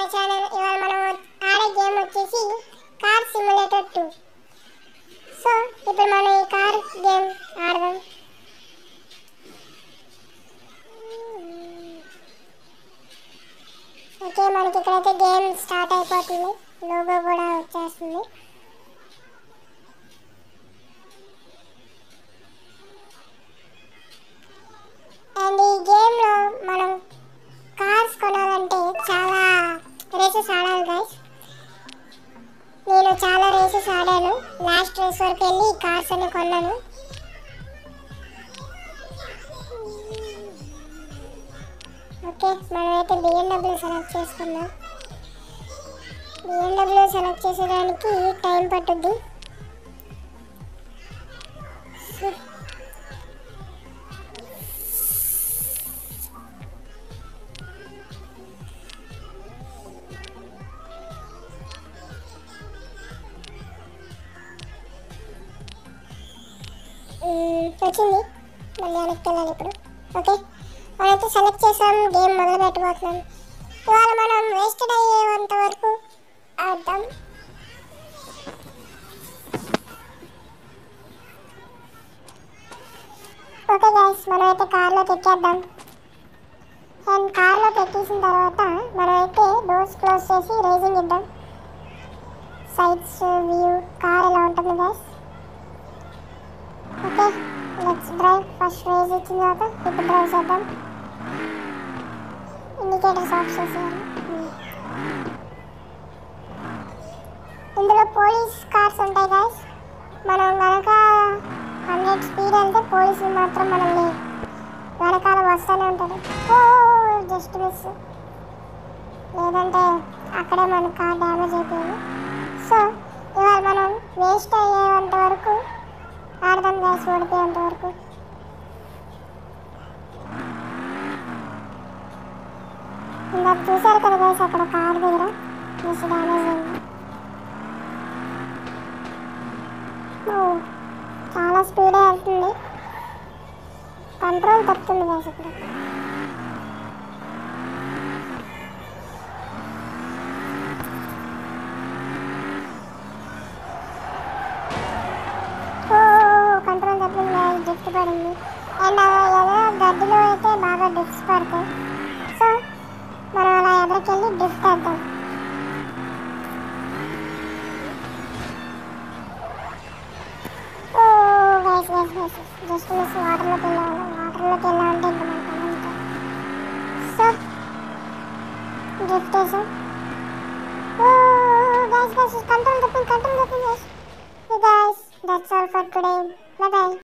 Channel ఇవాళ మనం ఆడే గేమ్ వచ్చేసి కార్ సిమ్యులేటర్ టూ సో ఇప్పుడు మనం ఈ కార్ గేమ్ ఆడదాం ఓకే మనకి ఇక్కడైతే గేమ్ స్టార్ట్ అయిపోతుంది లోగో కూడా వచ్చేస్తుంది అండ్ ఈ గేమ్లో మనం కార్స్ కొనాలంటే చాలా రేసెస్ ఆడాలి గైస్ నేను చాలా రేసెస్ ఆడాను లాస్ట్ రేస్ వరకు వెళ్ళి కార్స్ అన్ని కొన్నాను ఓకే మనమైతే బిఎండబ్ల్యూ సెలెక్ట్ చేసుకుందాం బిఎండబ్ల్యూ సెలెక్ట్ చేసేదానికి టైం పట్టుద్ది మ్మ్, వచ్చింది మళ్ళీ వెనక్కి వెళ్ళాలి ఇప్పుడు ఓకే మనమైతే సెలెక్ట్ చేసాం గేమ్ మొదలు పెట్టబోతున్నాం ఇవాళ మనం వేస్టెడ్ అయ్యేంత వరకు ఆడదాం ఓకే గైస్ మనమైతే కార్లోకి ఎక్కేద్దాం అండ్ కార్లోకి ఎక్కేసిన తర్వాత మనమైతే డోర్స్ క్లోజ్ చేసి రేసింగ్ ఇద్దాం సైడ్స్ వ్యూ కార్ ఎలా ఉంటుంది guys okay let's drive first race ఇచ్చిన తర్వాత ఇప్పుడు డ్రైవ్ చేద్దాం ఇండికేటర్స్ ఆఫ్ చేసేయాలి ఇందులో పోలీస్ కార్స్ ఉంటాయి గాయస్ మనం కనుక హండ్రెడ్ స్పీడ్ వెళ్తే పోలీసులు మాత్రం మనల్ని వెనకాల వస్తూనే ఉంటారు ఓ జస్ట్ మిస్ లేదంటే అక్కడే మన కార్ డ్యామేజ్ అయిపోయింది సో ఇవాళ మనం వేస్ట్ అయ్యేంత వరకు ఆడదాం గ్యాస్ ఓడిపోయేంత వరకు ఇందాక చూసారు కదా గ్యాస్ అక్కడ కార్ దగ్గర జస్ట్ డ్యామేజ్ అయింది ఓ, చాలా స్పీడే వెళ్తుంది కంట్రోల్ తప్పుతుంది గ్యాస్ ఇక్కడ ఓ కంట్రోల్ తప్పింది డ్రిఫ్ట్ పడింది అండ్ ఏదో గడ్డిలో అయితే బాగా డ్రిఫ్ట్స్ పడతాయి సో మనం అలా ఎదరికెళ్ళి డ్రిఫ్ట్ వేద్దాం oh guys guys guys just miss వాటర్లోకి వెళ్ళాలి వాటర్లోకి వెళ్ళాలంటే ఇంకా మన పని అంతే సో డ్రిఫ్ట్ వేసాం ఓ గైస్ గైస్ కంట్రోల్ తప్పింది కంట్రోల్ తప్పింది guys guys, that's all for today. Bye bye.